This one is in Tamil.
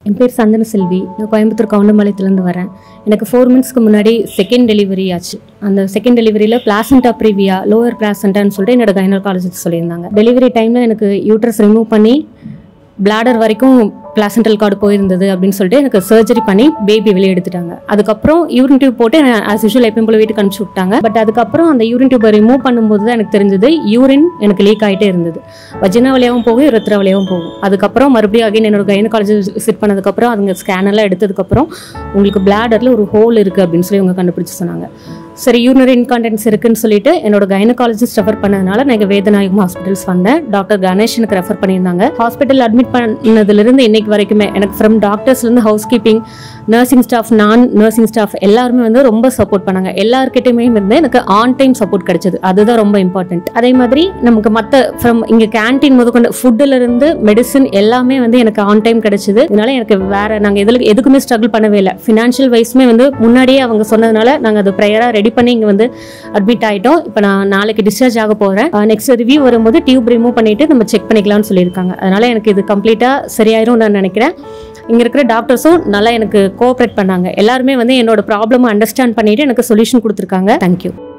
என் பேர் சந்தன செல்வி நான் கோயம்புத்தூர் கவுண்டம்பாளையத்துலேருந்து வரேன் எனக்கு ஃபோர் மினிட்ஸ்க்கு முன்னாடி செகண்ட் டெலிவரி ஆச்சு அந்த செகண்ட் டெலிவரியில் பிளாசண்டா ப்ரீவியா லோவர் பிளாசண்டான்னு சொல்லிட்டு என்னோட கைனகாலஜிஸ்ட் சொல்லியிருந்தாங்க டெலிவரி டைமில் எனக்கு யூட்ரஸ் ரிமூவ் பண்ணி பிளாடர் வரைக்கும் பிளாசண்டல் கார்டு போயிருந்தது அப்படின்னு சொல்லிட்டு எனக்கு சர்ஜரி பண்ணி பேபி வெளியே எடுத்துட்டாங்க அதுக்கப்புறம் யூரின் டியூப் போட்டு ஆஸ் யூஷுவல் எப்பயும் போல வீட்டுக்கு அனுப்பிச்சு விட்டாங்க பட் அதுக்கப்புறம் அந்த யூரின் டியூப்பை ரிமூவ் பண்ணும்போது தான் எனக்கு தெரிஞ்சது யூரின் எனக்கு லீக் ஆகிட்டே இருந்தது வஜினா வழியாகவும் போகும் யுரத்ரா வழியாகவும் போகும் அதுக்கப்புறம் மறுபடியும் அகைன் என்னோட கைனகாலஜி விசிட் பண்ணதுக்கப்புறம் அவங்க ஸ்கேன் எல்லாம் எடுத்ததுக்கப்புறம் உங்களுக்கு பிளாடரில் ஒரு ஹோல் இருக்குது அப்படின்னு சொல்லி அவங்க கண்டுபிடிச்சு சொன்னாங்க சரி யூரினரி இன்கான்டென்ஸ் இருக்குன்னு சொல்லிட்டு என்னோட கைனகாலஜிஸ்ட் ரெஃபர் பண்ணதுனால நான் இங்கே வேதநாயகம் ஹாஸ்பிட்டல்ஸ் வந்தேன் டாக்டர் கணேஷ் எனக்கு ரெஃபர் பண்ணியிருந்தாங்க ஹாஸ்பிட்டல் அட்மிட் பண்ணதுலேருந்து இன்னைக்கு வரைக்குமே எனக்கு ஃப்ரம் டாக்டர்ஸ்லேருந்து ஹவுஸ் கீப்பிங் நர்சிங் ஸ்டாஃப் நான் நர்சிங் ஸ்டாஃப் எல்லாருமே வந்து ரொம்ப சப்போர்ட் பண்ணாங்க எல்லாருக்கிட்டையுமே இருந்து எனக்கு ஆன் டைம் சப்போர்ட் கிடைச்சது அதுதான் ரொம்ப இம்பார்ட்டன்ட் அதே மாதிரி நமக்கு மற்ற ஃப்ரம் இங்கே கேன்டீன் முதற்கொண்டு ஃபுட்டில் இருந்து மெடிசன் எல்லாமே வந்து எனக்கு ஆன் டைம் கிடைச்சது இதனால எனக்கு வேற நாங்கள் எதில் எதுக்குமே ஸ்ட்ரகிள் பண்ணவே இல்லை ஃபினான்ஷியல் வைஸ்மே வந்து முன்னாடியே அவங்க சொன்னதுனால நாங்கள் அது ப்ரேயராக ரெடி பண்ணி இங்கே வந்து அட்மிட் ஆகிட்டோம் இப்போ நான் நாளைக்கு டிஸ்சார்ஜ் ஆக போகிறேன் நெக்ஸ்ட் ரிவ்யூ வரும்போது டியூப் ரிமூவ் பண்ணிட்டு நம்ம செக் பண்ணிக்கலாம்னு சொல்லியிருக்காங்க அதனால எனக்கு இது கம்ப்ளீட்டாக சரியாயிரும் நான் நினைக்கிறேன் இங்கே இருக்கிற டாக்டர்ஸும் நல்லா எனக்கு கோஆப்ரேட் பண்ணாங்க எல்லாருமே வந்து என்னோட ப்ராப்ளமை அண்டர்ஸ்டாண்ட் பண்ணிட்டு எனக்கு சொல்யூஷன் கொடுத்துருக்காங்க தேங்க்யூ